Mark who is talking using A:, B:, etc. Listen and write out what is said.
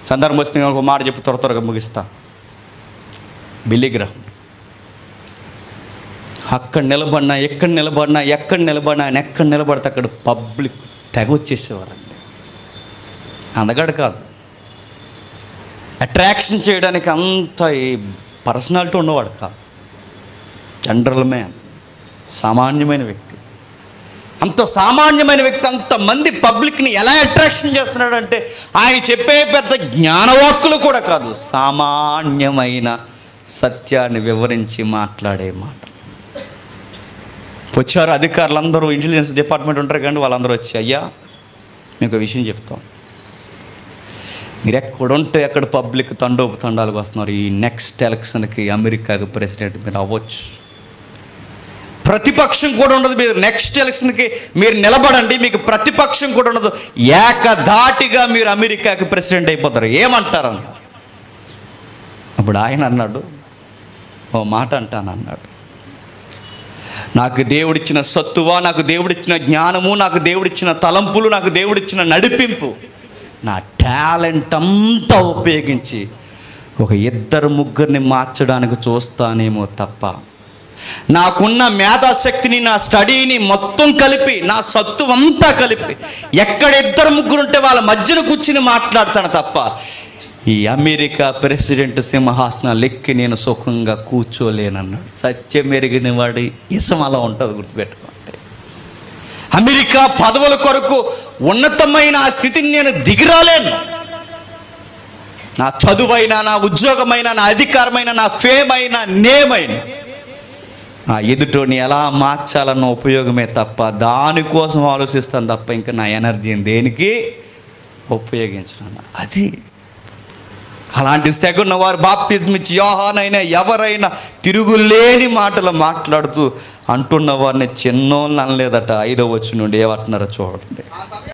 A: సందర్భం వస్తుంది ఒక మాట చెప్పి త్వర త్వరగా ముగిస్తా బిల్లిగ్రహం అక్కడ నిలబడినా ఎక్కడ నిలబడినా ఎక్కడ నిలబడినా ఆయన ఎక్కడ నిలబడితే అక్కడ పబ్లిక్ తెగ వచ్చేసేవారండి అందగాడు కాదు అట్రాక్షన్ చేయడానికి అంత పర్సనాలిటీ ఉన్నవాడు కాదు జనరల్ మ్యాన్ సామాన్యమైన వ్యక్తి అంత సామాన్యమైన వ్యక్తి అంతమంది పబ్లిక్ని ఎలా అట్రాక్షన్ చేస్తున్నాడంటే ఆయన చెప్పే పెద్ద జ్ఞానవాక్కులు కూడా కాదు సామాన్యమైన సత్యాన్ని వివరించి మాట్లాడే మాట వచ్చారు అధికారులందరూ ఇంటెలిజెన్స్ డిపార్ట్మెంట్ ఉంటారు కానీ వాళ్ళందరూ వచ్చి అయ్యా మీకు ఒక విషయం చెప్తాం మీరు ఎక్కడుంటే ఎక్కడ పబ్లిక్ తండోపు తండాలకు వస్తున్నారు ఈ నెక్స్ట్ ఎలక్షన్కి అమెరికాకి ప్రెసిడెంట్ మీరు అవ్వచ్చు ప్రతిపక్షం కూడా ఉండదు మీరు నెక్స్ట్ ఎలక్షన్కి మీరు నిలబడండి మీకు ప్రతిపక్షం కూడా ఉండదు ఏకధాటిగా మీరు అమెరికాకి ప్రెసిడెంట్ అయిపోతారు ఏమంటారు అన్న అప్పుడు ఆయన అన్నాడు ఓ మాట అంటాను అన్నాడు నాకు దేవుడిచ్చిన సత్తువ నాకు దేవుడిచ్చిన జ్ఞానము నాకు దేవుడిచ్చిన తలంపులు నాకు దేవుడిచ్చిన నడిపింపు నా టాలెంట్ అంతా ఉపయోగించి ఒక ఇద్దరు ముగ్గురిని మార్చడానికి చూస్తానేమో తప్ప నాకున్న మేధాశక్తిని నా స్టడీని మొత్తం కలిపి నా సత్తు అంతా కలిపి ఎక్కడ ఇద్దరు ముగ్గురు ఉంటే వాళ్ళ మధ్యన కూర్చుని మాట్లాడతాను తప్ప ఈ అమెరికా ప్రెసిడెంట్ సింహాసనాలు ఎక్కి నేను సుఖంగా కూర్చోలేనన్నాడు సత్యం ఎరిగిన వాడి ఇసం అలా ఉంటుంది గుర్తుపెట్టుకోండి అమెరికా పదవుల కొరకు ఉన్నతమైన ఆ స్థితిని నేను దిగిరాలేను నా చదువైనా నా ఉద్యోగమైన నా అధికారమైన నా ఫేమ్ అయినా నేమైన ఆ ఎదుటోని ఎలా మార్చాలన్న ఉపయోగమే తప్ప దానికోసం ఆలోచిస్తాను తప్ప ఇంకా నా ఎనర్జీని దేనికి ఉపయోగించను అది అలాంటి సెగున్న వారు బాప్తిజం ఇచ్చి యోహానైనా ఎవరైనా తిరుగులేని మాటలు మాట్లాడుతూ అంటున్న వారిని చిన్నోళ్ళు అనలేదట ఐదో వచ్చి నుండి ఏమంటున్నారో చూడండి